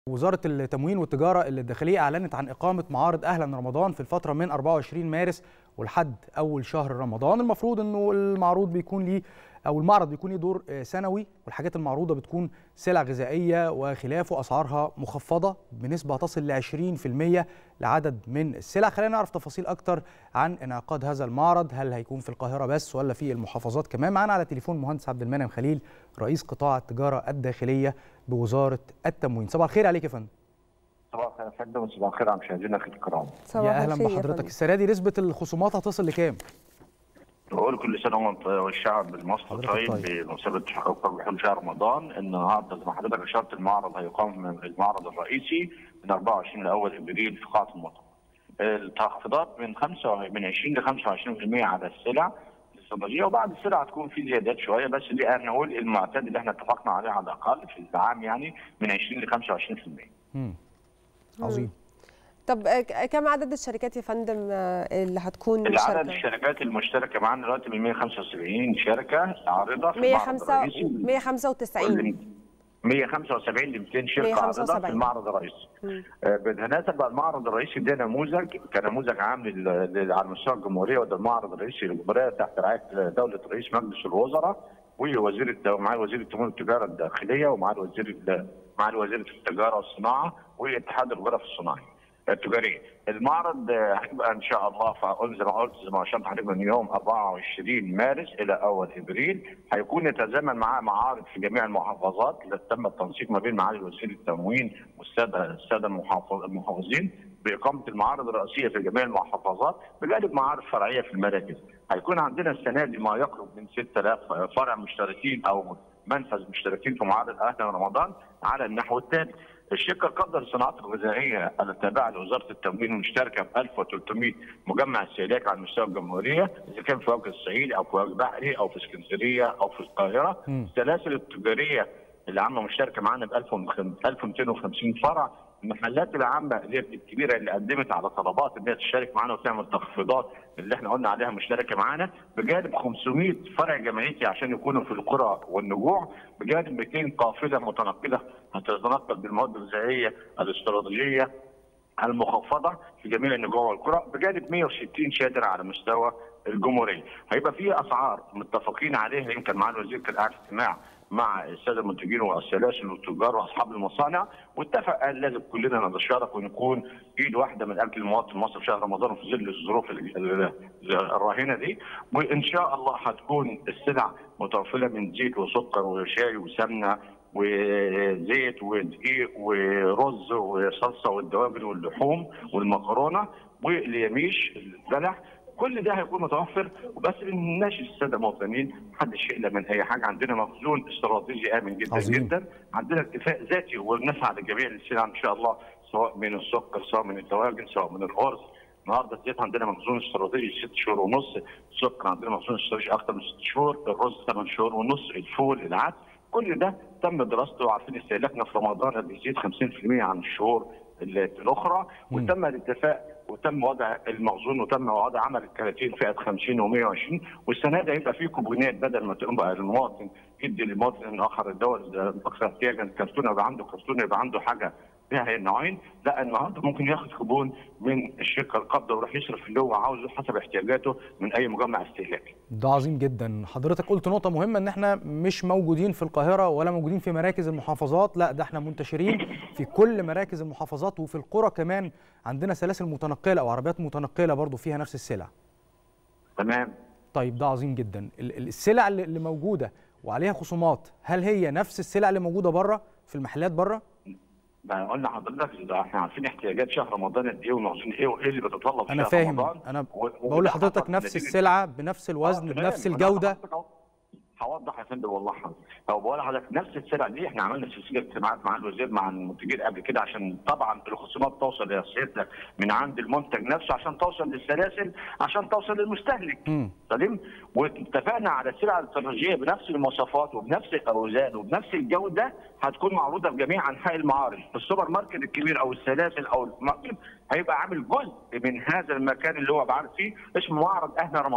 وزارة التموين والتجارة الداخلية أعلنت عن إقامة معارض أهلا رمضان في الفترة من 24 مارس ولحد أول شهر رمضان المفروض أنه المعروض بيكون ليه أو المعرض بيكون ليه دور سنوي والحاجات المعروضة بتكون سلع غذائية وخلافه أسعارها مخفضة بنسبة تصل ل 20% لعدد من السلع خلينا نعرف تفاصيل أكتر عن انعقاد هذا المعرض هل هيكون في القاهرة بس ولا في المحافظات كمان معنا على تليفون مهندس عبد المنعم خليل رئيس قطاع التجارة الداخلية بوزارة التموين صباح الخير عليك يا فندم صباح الخير يا فندم وصباح الخير على مشاهدينا الكرام يا اهلا بحضرتك السنه دي نسبه الخصومات هتصل لكام؟ بقول كل سنه وانت والشعب المصري طيب بمناسبه قرب شهر رمضان ان النهارده زي ما حضرتك اشرت المعرض هيقام المعرض الرئيسي من 24 لاول ابريل في قاعه المطر. التخفيضات من 5 من 20 ل 25% على السلع الاستراتيجيه وبعد السلع هتكون في زيادات شويه بس دي انا نقول المعتاد اللي احنا اتفقنا عليه على الاقل في العام يعني من 20 ل 25%. امم عظيم. طب كم عدد الشركات يا فندم اللي هتكون مشاركه؟ عدد الشركات المشتركه معانا دلوقتي من 175 شركه عارضه في 195 175 ل 200 شركه عارضه في المعرض الرئيسي. بالمناسبه بقى المعرض الرئيسي ده نموذج كنموذج عام على مستوى الجمهوريه وده المعرض الرئيسي للجمهوريه تحت رعايه دوله رئيس مجلس الوزراء ووزير مع وزير التموين والتجاره الداخليه ومع الوزير مع وزير التجاره والصناعه واتحاد الغرف الصناعيه. التجاريه. المعرض هيبقى ان شاء الله في زي ما قلت زي ما اشرت حضرتك من يوم 24 مارس الى اول ابريل هيكون يتزامن معاه معارض في جميع المحافظات اللي تم التنسيق ما بين معالي وزير التموين والساده الساده المحافظين باقامه المعارض الرئيسيه في جميع المحافظات بجانب معارض فرعيه في المراكز. هيكون عندنا السنه دي ما يقرب من 6000 فرع مشتركين او منفذ مشتركين في معارض اهلا رمضان على النحو التالي. الشركه القابضه للصناعات الغذائيه التابعه لوزاره التموين المشتركه ب 1300 مجمع استهلاك على مستوى الجمهوريه اذا كان في وجه الصعيد او في وجه بحري او في اسكندريه او في القاهره السلاسل التجاريه اللي عامله مشتركه معانا ب 1250 فرع المحلات العامه اللي هي الكبيره اللي قدمت على طلبات ان هي تشترك معانا وتعمل تخفيضات اللي احنا قلنا عليها مشتركه معانا بجانب 500 فرع جمعيتي عشان يكونوا في القرى والنجوع بجانب 200 قافله متنقله هتتنقل بالمواد الغذائيه الاستراتيجيه المخفضه في جميع النجوع والقرى بجانب 160 شادر على مستوى الجمهوريه. هيبقى في اسعار متفقين عليها يمكن مع الوزير كان قاعد اجتماع مع الساده المنتجين والسلاسل والتجار واصحاب المصانع واتفق قال لازم كلنا نتشارك ونكون ايد واحده من اجل المواطن المصري في شهر رمضان في ظل الظروف الراهنه دي وان شاء الله هتكون السلع متوفره من زيت وسكر وشاي وسمنه وزيت ودقيق ورز وصلصه والدواجن واللحوم والمكرونه واليميش البلح كل ده هيكون متوفر وبس بنناشد الساده المواطنين محدش يقلق من اي حاجه عندنا مخزون استراتيجي امن جدا عظيم. جدا عندنا اتفاق ذاتي ونسعى لجميع السلع ان شاء الله سواء من السكر سواء من الدواجن سواء من الارز النهارده الزيت عندنا مخزون استراتيجي ست شهور ونص السكر عندنا مخزون استراتيجي اكثر من ست شهور الرز ثمان شهور ونص الفول العدس كل ده تم دراسته وعارفين استهلاكنا في رمضان بيزيد 50% عن الشهور الاخرى وتم الاتفاق وتم وضع المخزون وتم وضع عمل الكراتين فئه 50 و120 والسنه دي هيبقى في كوبونات بدل ما تبقى المواطن يدي للمواطن الاخر الدول الاكثر احتياجا كرتونه يبقى عنده كرتونه يبقى عنده حاجه فيها النوعين لا النهارده ممكن ياخد كوبون من الشركه القابضه ويروح يصرف اللي هو عاوزه حسب احتياجاته من اي مجمع استهلاكي. ده عظيم جدا، حضرتك قلت نقطه مهمه ان احنا مش موجودين في القاهره ولا موجودين في مراكز المحافظات، لا ده احنا منتشرين في كل مراكز المحافظات وفي القرى كمان عندنا سلاسل متنقله او عربيات متنقله برضو فيها نفس السلع. تمام. طيب ده عظيم جدا، السلع اللي موجوده وعليها خصومات، هل هي نفس السلع اللي موجوده بره في المحلات بره؟ ما قلنا حضرتك احنا عارفين احتياجات شهر رمضان قد ايه ومخزون ايه وايه اللي بيتطلب انا فاهم رمضان انا بقول لحضرتك نفس السلعه بنفس الوزن آه بنفس الجوده هوضح يا فندم والله حضرتك هو بقول لحضرتك نفس السلع دي احنا عملنا سلسله اجتماعات مع الوزير مع المنتجين قبل كده عشان طبعا الخصومات توصل لسيادتك من عند المنتج نفسه عشان توصل للسلاسل عشان توصل للمستهلك سليم واتفقنا على السلع الاستراتيجيه بنفس المواصفات وبنفس الاوزان وبنفس الجوده هتكون معروضه في جميع انحاء المعارض في السوبر ماركت الكبير او السلاسل او الماركت هيبقى عامل جزء من هذا المكان اللي هو بعرض فيه اسمه معرض اهلا رمضان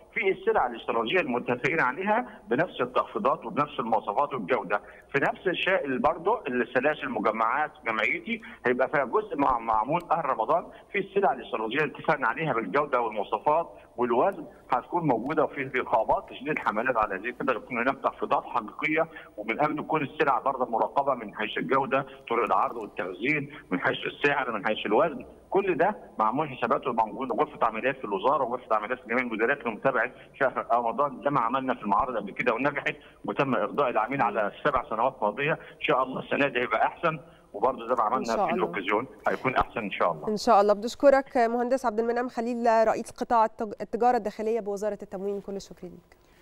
في السلع الاستراتيجيه المتفقين عليها بنفس التخفيضات وبنفس المواصفات والجوده في نفس الشيء برضه السلاسل المجمعات جمعيتي هيبقى فيها جزء مع معمول اهل رمضان في السلع الاستراتيجيه اللي اتفقنا عليها بالجوده والمواصفات والوزن هتكون موجوده وفي رقابات تشديد الحملات على زي كده يكون هناك تخفيضات حقيقيه ومن اجل تكون السلع برضه مراقبه من حيث الجوده طرق العرض والتخزين من حيث السعر من حيث الوزن كل ده معمول حساباته موجوده غرفه عمليات في الوزاره وغرفه عمليات في جميع المديريات لمتابعه شهر رمضان زي ما عملنا في المعارض قبل كده ونجحت وتم ارضاء العميل على سبع سنوات ماضيه ان شاء الله السنه دي هيبقى احسن وبرضه زي ما عملنا في الاوكازيون هيكون احسن ان شاء الله. ان شاء الله بنشكرك مهندس عبد المنعم خليل رئيس قطاع التجاره الداخليه بوزاره التموين كل الشكر ليك.